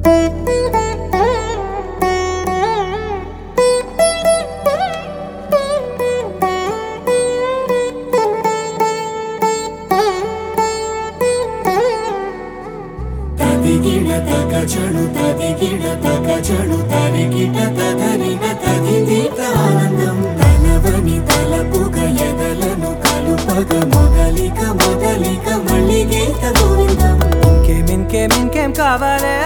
తదిగిడ తగచడు తదిగిడ తగచడు తరిగిట తదరిన తదిదీత ఆనందం తలవని తలపుగ ఎదలను కలుపగ మొదలిక మొదలిక మళ్ళీ గీత గోవిందం ఇంకేం ఇంకేం ఇంకేం కావాలే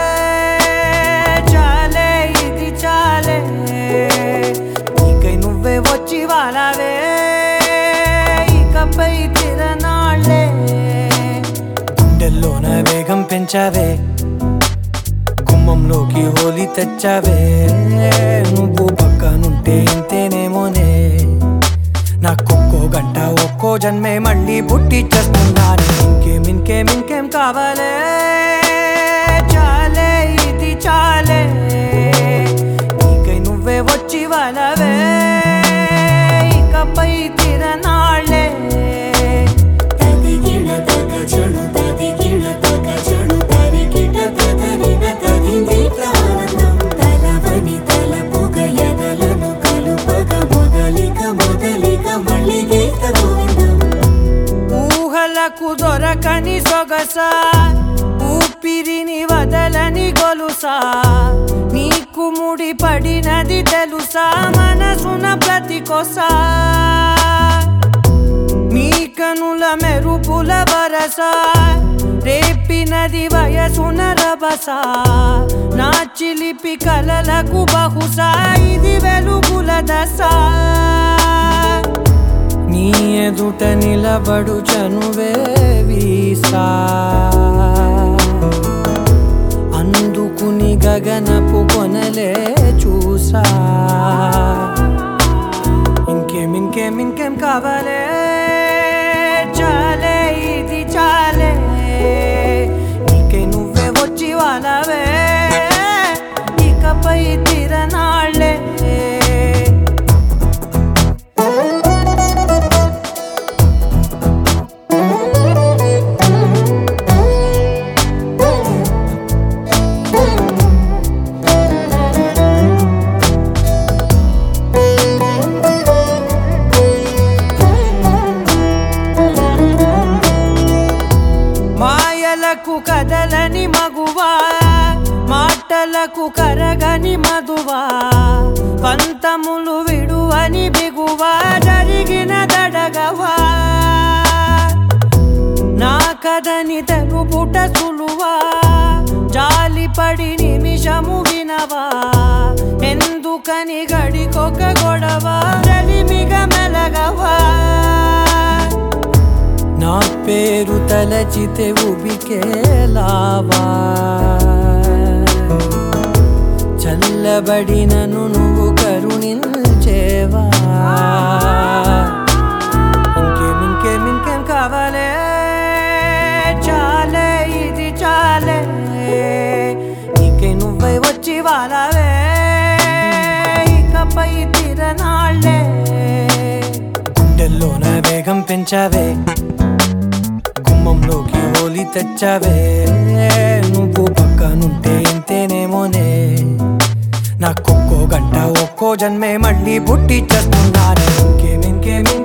చాలే ఇది చాలే నీకై నువ్వే వచ్చి వాలావే ఇకపై తిరనాళ్ళే గుండెల్లోన వేగం పెంచావే గుమ్మంలోకి హోలీ తెచ్చావే నువ్వు పక్కనుంటే ఇంతేనేమోనే నాకొక్కో గంట ఒక్కో జన్మే మళ్ళీ పుట్టి చేస్తున్నాను ఇంకేం ఇంకేం ఇంకేం కావాలే చాలే ఇది చాలే నీకై నువ్వే వచ్చి వాళ్ళవే ఇకపై తిరనాళ్ళే తదిగిడ తగచడు తదిగిడ తగచడు తరిగిట తదరిన తదిదీత ఆనందం తలవని తలపుగ ఎదలను కలుపగ మొదలిక మొదలిక మళ్ళీ గీత గోవిందం ఊహలకు దొరకని సొగస ఊపిరిని వదలని గొలుసా నీకు ముడి పడినది తెలుసా మనసున ప్రతి కొసా నీ కనుల మెరుపుల వరస రేపినది వయసున రభస నా చిలిపి కలలకు బహుశా ఇది వెలుగుల దశ నీ ఎదుట నిలబడు చనువే వీసా అందుకుని గగనపు కొనలే చూసా ఇంకేం ఇంకేం ఇంకేం కావాలే చాలే ఇది చాలే నీకే నువ్వే వచ్చి వాళ్ళవే ఇకపై తిరనాళ్ళే మాయలకు కదలని మగువా మాటలకు కరగని మధువా పంతములు విడువని బిగువా జరిగిన దడగవా నా కథని తెలుపుట సులువా జాలిపడి నిమిషము వినవా ఎందుకని గడికొక గొడవ రలిమిగ మెలగవా నా పేరు తలచితే ఉబికేలావా చల్లబడినను నువ్వు కరుణించేవా ఇంకేం ఇంకేం ఇంకేం కావాలే చాలే ఇది చాలే నీకే నువ్వై వచ్చి వాళ్ళవే ఇకపై తిరనాళ్ళే గుండెల్లోన వేగం పెంచావే గుమ్మంలోకి హోలీ తెచ్చావే నువ్వు పక్కనుంటే ఇంతేనేమోనే నాకొక్కో గంట ఒక్కో జన్మే మళ్ళీ పుట్టి చేస్తున్నాను ఇంకేం ఇంకేం